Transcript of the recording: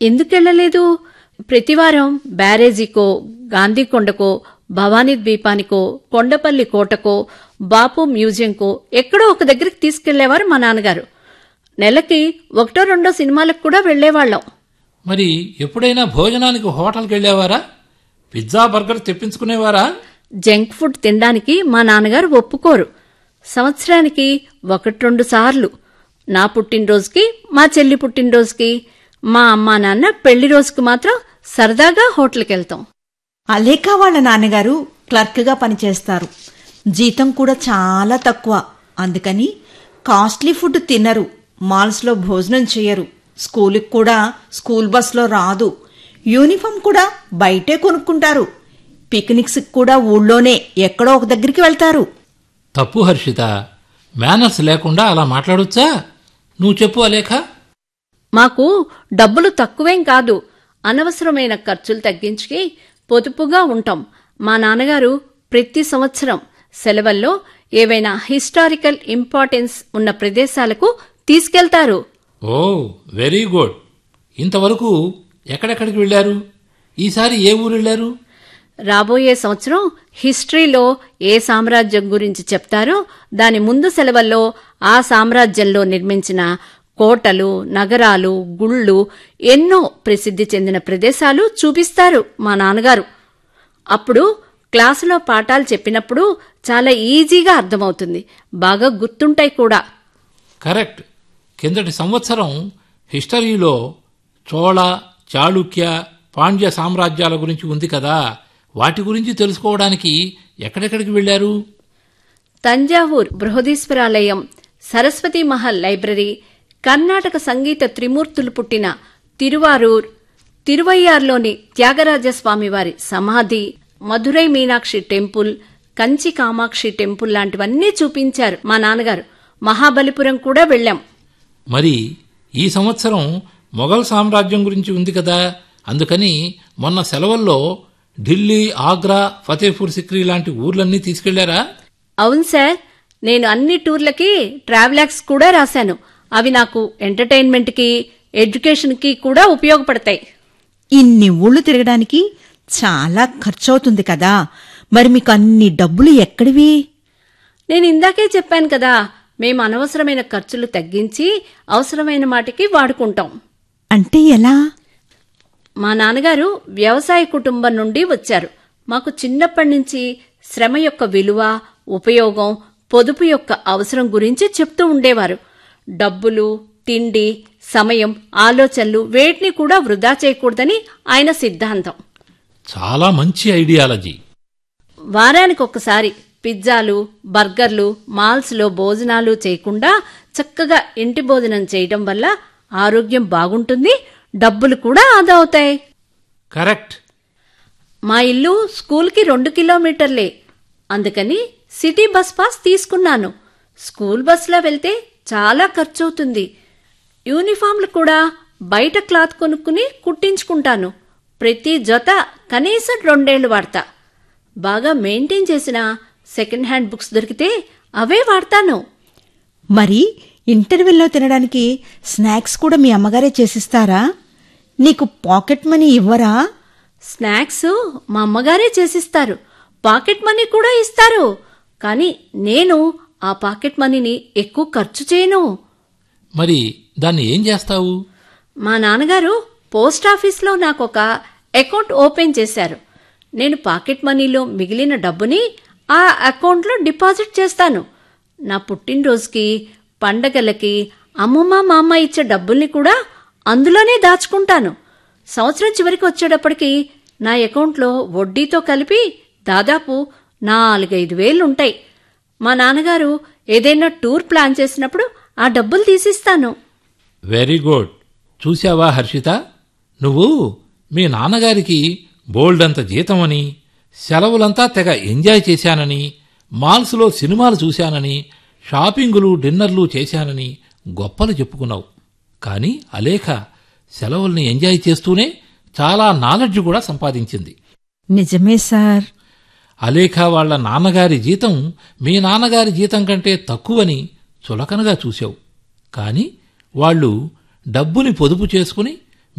ఎందుకెళ్ళలేదు ప్రతివారం బ్యారేజీకో గాంధీకొండకో భవానీ ద్వీపానికో కొండపల్లి కోటకో బాపు మ్యూజియంకో ఎక్కడో ఒక దగ్గరికి తీసుకెళ్లేవారు మా నాన్నగారు నెలకి ఒకటో రెండో సినిమాలకు కూడా వెళ్లేవాళ్లం మరి ఎప్పుడైనా భోజనానికి హోటల్కి వెళ్ళేవారా పిజ్జా బర్గర్ తెప్పించుకునేవారా జంక్ ఫుడ్ తినడానికి మా నాన్నగారు ఒప్పుకోరు సంవత్సరానికి ఒకటి రెండు సార్లు నా పుట్టినరోజుకి మా చెల్లి పుట్టినరోజుకి మా అమ్మా నాన్న పెళ్లి రోజుకి మాత్రం సరదాగా హోటల్కి వెళ్తాం అలేక వాళ్ళ నాన్నగారు క్లర్క్గా పనిచేస్తారు జీతం కూడా చాలా తక్కువ అందుకని కాస్ట్లీ ఫుడ్ తినరు మాల్స్లో భోజనం చేయరు స్కూలుకి కూడా స్కూల్ బస్లో రాదు యూనిఫామ్ కూడా బయటే కొనుక్కుంటారు పిక్నిక్స్కి కూడా ఊళ్ళోనే ఎక్కడో ఒక దగ్గరికి వెళ్తారు తప్పు హర్షిత మేనర్స్ లేకుండా అలా మాట్లాడొచ్చా నువ్వు చెప్పు అలేఖ మాకు డబ్బులు తక్కువేం కాదు అనవసరమైన ఖర్చులు తగ్గించి పొదుపుగా ఉంటాం మా నాన్నగారు ప్రతి సంవత్సరం సెలవుల్లో ఏవైనా హిస్టారికల్ ఇంపార్టెన్స్ ఉన్న ప్రదేశాలకు తీసుకెళ్తారు ఓ వెరీ గుడ్ ఇంతవరకు ఎక్కడెక్కడికి వెళ్ళారు ఈసారి ఏ ఊరు వెళ్ళారు రాబోయే సంవత్సరం హిస్టరీలో ఏ సామ్రాజ్యం గురించి చెప్తారో దాని ముందు సెలవుల్లో ఆ సామ్రాజ్యంలో నిర్మించిన కోటలు నగరాలు గుళ్ళు ఎన్నో ప్రసిద్ధి చెందిన ప్రదేశాలు చూపిస్తారు మా నాన్నగారు అప్పుడు క్లాసులో పాఠాలు చెప్పినప్పుడు చాలా ఈజీగా అర్థమవుతుంది బాగా గుర్తుంటాయి కూడా కరెక్ట్ కిందటి సంవత్సరం హిస్టరీలో చోళ చాళుక్య పాండ్య సామ్రాజ్యాల గురించి ఉంది కదా వాటి గురించి తెలుసుకోవడానికి ఎక్కడెక్కడికి వెళ్ళారు తంజావూర్ బృహదీశ్వరాలయం సరస్వతి మహల్ లైబ్రరీ కర్ణాటక సంగీత త్రిమూర్తులు పుట్టిన తిరువారూర్ తిరువయ్యార్లోని త్యాగరాజస్వామి వారి సమాధి మధురై మీనాక్షి టెంపుల్ కంచి కామాక్షి టెంపుల్ లాంటివన్నీ చూపించారు మా నాన్నగారు మహాబలిపురం కూడా వెళ్ళాం మరి ఈ సంవత్సరం మొఘల్ సామ్రాజ్యం గురించి ఉంది కదా అందుకని మొన్న సెలవుల్లో ఢిల్లీ ఆగ్రా ఫతేపూర్ సిక్రీ లాంటి ఊర్లన్నీ తీసుకెళ్లారా అవును సార్ నేను అన్ని టూర్లకి ట్రావెలాక్స్ కూడా రాశాను అవి నాకు ఎంటర్టైన్మెంట్కి ఎడ్యుకేషన్కి కూడా ఉపయోగపడతాయి ఇన్ని ఊళ్ళు తిరగడానికి చాలా ఖర్చవుతుంది కదా మరి మీకు అన్ని డబ్బులు ఎక్కడివి నేను ఇందాకే చెప్పాను కదా మేము అనవసరమైన ఖర్చులు తగ్గించి అవసరమైన మాటికి వాడుకుంటాం అంటే ఎలా మా నాన్నగారు వ్యవసాయ కుటుంబం నుండి వచ్చారు మాకు చిన్నప్పటి నుంచి శ్రమ యొక్క విలువ ఉపయోగం పొదుపు యొక్క అవసరం గురించి చెప్తూ ఉండేవారు డబ్బులు తిండి సమయం ఆలోచనలు వేటిని కూడా వృధా చేయకూడదని ఆయన సిద్ధాంతం చాలా మంచి ఐడియాలజీ వారానికి ఒక్కసారి పిజ్జాలు బర్గర్లు మాల్స్లో భోజనాలు చేయకుండా చక్కగా ఇంటి భోజనం చేయడం వల్ల ఆరోగ్యం బాగుంటుంది డబ్బులు కూడా ఆదా అవుతాయి కరెక్ట్ మా ఇల్లు స్కూల్కి రెండు కిలోమీటర్లే అందుకని సిటీ బస్ పాస్ తీసుకున్నాను స్కూల్ బస్లో వెళ్తే చాలా ఖర్చవుతుంది యూనిఫామ్లు కూడా బయట క్లాత్ కొనుక్కుని కుట్టించుకుంటాను ప్రతి జత కనీసం రెండేళ్లు వాడతా బాగా మెయింటైన్ చేసిన సెకండ్ హ్యాండ్ బుక్స్ దొరికితే అవే వాడతాను మరి ఇంటర్వెల్లో తినడానికి స్నాక్స్ కూడా మీ అమ్మగారే చేసిస్తారా నీకు పాకెట్ మనీ ఇవ్వరా స్నాక్స్ మా అమ్మగారే చేసిస్తారు పాకెట్ మనీ కూడా ఇస్తారు కానీ నేను ఆ పాకెట్ మనీని ఎక్కువ ఖర్చు చేయను మరి దాన్ని ఏం చేస్తావు మా నాన్నగారు పోస్ట్ ఆఫీస్లో నాకు ఒక అకౌంట్ ఓపెన్ చేశారు నేను పాకెట్ మనీలో మిగిలిన డబ్బుని ఆ అకౌంట్లో డిపాజిట్ చేస్తాను నా పుట్టినరోజుకి పండగలకి అమ్మమ్మ మా అమ్మ ఇచ్చే డబ్బుల్ని కూడా అందులోనే దాచుకుంటాను సంవత్సరం చివరికి వచ్చేటప్పటికి నా అకౌంట్లో వడ్డీతో కలిపి దాదాపు నాలుగైదు వేలుంటాయి మా నాన్నగారు ఏదైనా టూర్ ప్లాన్ చేసినప్పుడు ఆ డబ్బులు తీసిస్తాను వెరీ గుడ్ చూశావా హర్షిత నువ్వు మీ నాన్నగారికి బోల్డంత జీతమని సెలవులంతా తెగ ఎంజాయ్ చేశానని మాల్స్లో సినిమాలు చూశానని షాపింగులు డిన్నర్లు చేశానని గొప్పలు చెప్పుకున్నావు కానీ అలేఖ సెలవుల్ని ఎంజాయ్ చేస్తూనే చాలా నాలెడ్జ్ కూడా సంపాదించింది నిజమే సార్ అలేఖ వాళ్ళ నాన్నగారి జీతం మీ నాన్నగారి జీతం కంటే తక్కువని చులకనగా చూశావు కాని వాళ్ళు డబ్బుని పొదుపు చేసుకుని